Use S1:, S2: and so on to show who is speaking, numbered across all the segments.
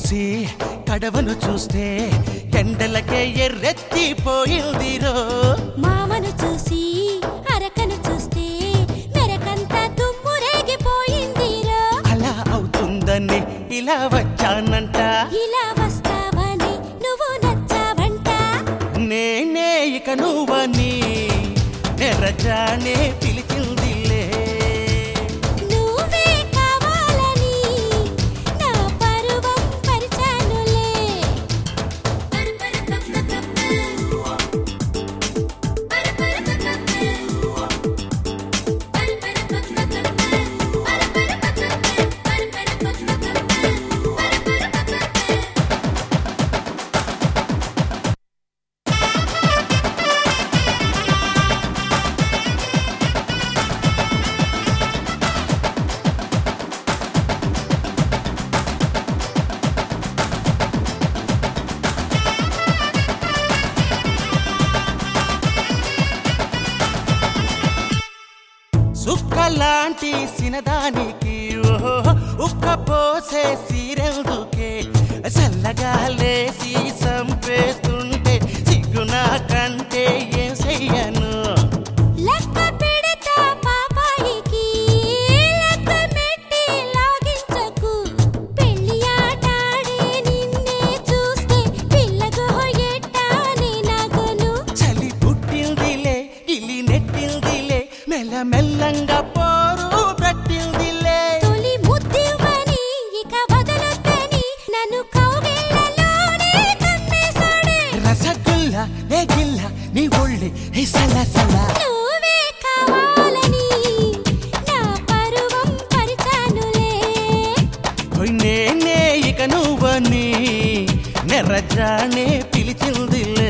S1: చూసి కడవను చూస్తే ఎండలకే ఎర్రెత్తిపోయిందిరో
S2: మామను చూసి అరకను చూస్తే మెరకంతా దుమ్ము రేగిపోయిందిరో
S1: అలా అవుతుందని ఇలా వచ్చానంట
S2: ఇలా వస్తావని నువ్వు నచ్చావంట
S1: నేనే ఇక నువ్వని నెరజానే పిలిచిందిలే
S2: నువ్వే కావాలని నా పరువం పరిచానులే
S1: సుక్కలాంటి సినదానికి ఓహో ఉక్క పోసే సీరెందుకే చల్లగా లేసి సంపేస్తుంటే సిగ్గునా కంటే ఏం చెయ్యను
S2: లెక్క పెడతా పాపాయికి లెక్క మెట్టి లాగించకు పెళ్లి ఆటాడే నిన్నే చూస్తే పిల్లగో ఎట్టాని నగను
S1: చలి పుట్టిందిలే ఇల్లి నెట్టిందిలే మెల్ల మెల్లంగా పోరు పెట్టిందిలే
S2: తొలి ముద్దివ్వని ఇక వదలొద్దని నన్ను కౌగిళ్ళలోనే కమ్మేశాడే
S1: రసగుల్ల లేగిల్ల నీ ఒళ్ళి హే సల సల
S2: నువ్వే కావాలని నా పరువం పరిచానులే
S1: ఓయ్ నేనే ఇక నువ్వని నెర్రజానే పిలిచిందిలే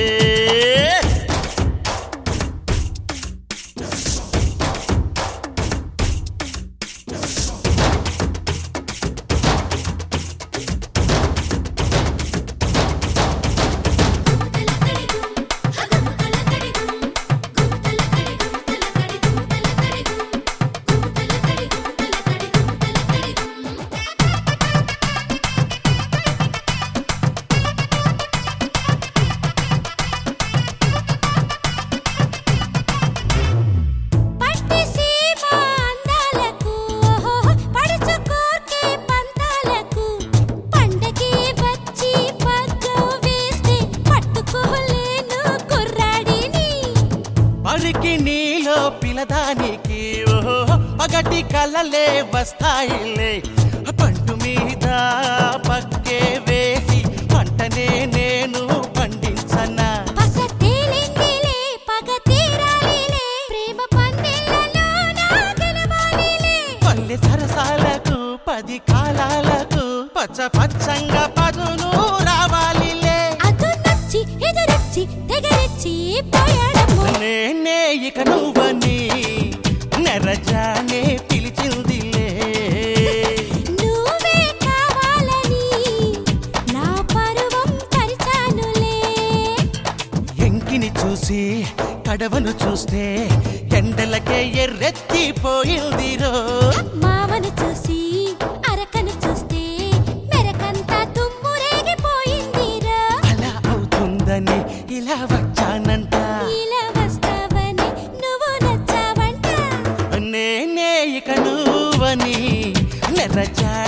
S2: పట్టి సీమ అందాలకు పడుచు కోర్కే పంతాలకు పండగే వచ్చి పగ్గం వేస్తే పట్టుకోలేను కుర్రాడిని
S1: పరికి నీలో పిలదానికి ఓహో పగటి కలలే వస్తాయిలే పంటు మీద పక్కే వేసి పంటనే నేను పండించనా
S2: పస తేలిందిలే పగ తీరాలిలే ప్రేమ పందెళ్ళలో నా గెలవాలిలే
S1: పల్లె సరసాలకు పది కాలాలకు పచ్చ పచ్చంగా పదును రావాలిలే
S2: అదు నచ్చి ఎదురొచ్చి తెగరెచ్చి పోయాడమ్మో
S1: నేనే ఇక నువ్వని నెరజానే పిలిచిందిలే
S2: నువ్వే కావాలని నా పరువం పరిచానులే
S1: ఎంకిని చూసి కడవను చూస్తే ఎండలకే ఎర్రెత్తిపోయిందిరో
S2: మామను చూసి అరకను చూస్తే మెరకంతా తుమ్ము రేగిపోయిందిరా
S1: అలా అవుతుందని ఇలా వచ్చానంట
S2: ఇలా వస్తావని నువ్వు నచ్చావంట
S1: నేనే ఇక నువ్వని నెరజా